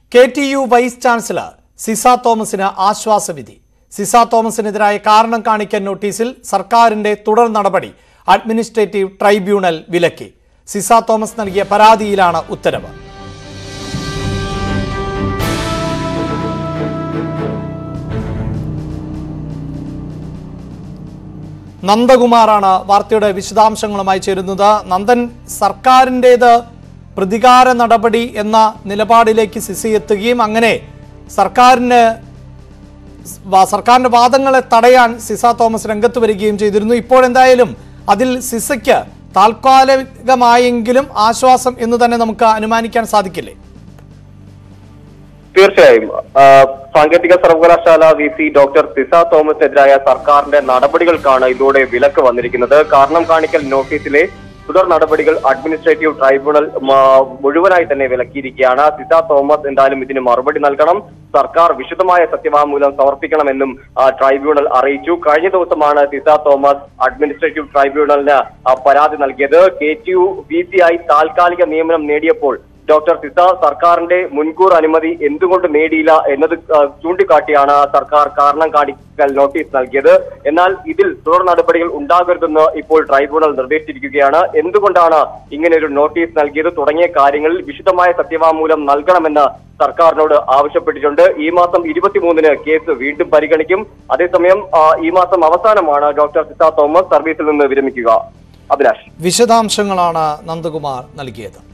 K T U vice chancellor Ciza തോമസിന് ആശ്വാസവിധി സിസ തോമസിനെതിരായ കാരണം കാണിക്കൽ നോട്ടീസിൽ സർക്കാരിന്റെ തുടർ നടപടി അഡ്മിനിസ്ട്രേറ്റീവ് ട്രൈബ്യൂണൽ വിലക്കി സിസ തോമസ് നൽകിയ പരാതിയിലാണ് ഉത്തരവ് നന്ദകുമാറാണ് വാർത്തയുടെ വിശദാംശങ്ങളുമായി ചേരുന്നത് നന്ദൻ സർക്കാരിൻ്റേത് പ്രതികാര നടപടി എന്ന നിലപാടിലേക്ക് സിസി എത്തുകയും അങ്ങനെ സർക്കാരിന് വ- സർക്കാരിന്റെ വാദങ്ങളെ തടയാൻ സിസ തോമസ് രംഗത്ത് വരികയും ചെയ്തിരുന്നു ഇപ്പോഴെന്തായാലും അതിൽ സിസയ്ക്ക് താൽക്കാലികമായെങ്കിലും ആശ്വാസം എന്ന് തന്നെ നമുക്ക് അനുമാനിക്കാൻ സാധിക്കില്ലേ തീർച്ചയായും ആ, സാങ്കേതിക സർവകലാശാല വി സി ഡോക്ടർ സിസ തോമസിനെതിരായ സർക്കാരിന്റെ നടപടികൾക്കാണ് ഇതോടെ വിലക്ക് വന്നിരിക്കുന്നത് കാരണം കാണിക്കൽ നോട്ടീസിലെ തുടർ നടപടികൾ അഡ്മിനിസ്ട്രേറ്റീവ് ട്രൈബ്യൂണൽ മ, മുഴുവനായി തന്നെ വിലക്കിയിരിക്കുകയാണ് സിസ തോമസ് എന്തായാലും ഇതിന് മറുപടി നൽകണം സർക്കാർ വിശദമായ സത്യവാങ്മൂലം സമർപ്പിക്കണമെന്നും ആ, ട്രൈബ്യൂണൽ അറിയിച്ചു കഴിഞ്ഞ ദിവസമാണ് സിസ തോമസ് അഡ്മിനിസ്ട്രേറ്റീവ് ട്രൈബ്യൂണലിന് ആ, പരാതി നൽകിയത് K T U V C ആയി താൽക്കാലിക നിയമനം നേടിയപ്പോൾ ഡോക്ടർ സിസ സർക്കാരിന്റെ മുൻകൂർ അനുമതി എന്തുകൊണ്ട് നേടിയില്ല എന്നത് ആ, ചൂണ്ടിക്കാട്ടിയാണ് സർക്കാർ കാരണം കാണിക്കൽ നോട്ടീസ് നൽകിയത് എന്നാൽ ഇതിൽ തുടർ നടപടികൾ ഉണ്ടാകരുതെന്ന് ഇപ്പോൾ ട്രൈബ്യൂണൽ നിർദ്ദേശിച്ചിരിക്കുകയാണ് എന്തുകൊണ്ടാണ് ഇങ്ങനെ ഒരു നോട്ടീസ് നൽകിയത് തുടങ്ങിയ കാര്യങ്ങളിൽ വിശദമായ സത്യവാങ്മൂലം നൽകണമെന്ന് സർക്കാരിനോട് ആവശ്യപ്പെട്ടിട്ടുണ്ട് ഈ മാസം ഇരുപത്തിമൂന്നിന് കേസ് വീണ്ടും പരിഗണിക്കും അതേസമയം ആ, ഈ മാസം അവസാനമാണ് ഡോക്ടർ സിസ തോമസ് സർവീസിൽ നിന്ന് വിരമിക്കുക അഭിലാഷ് വിശദാംശങ്ങളാണ് നന്ദകുമാർ നൽകിയത്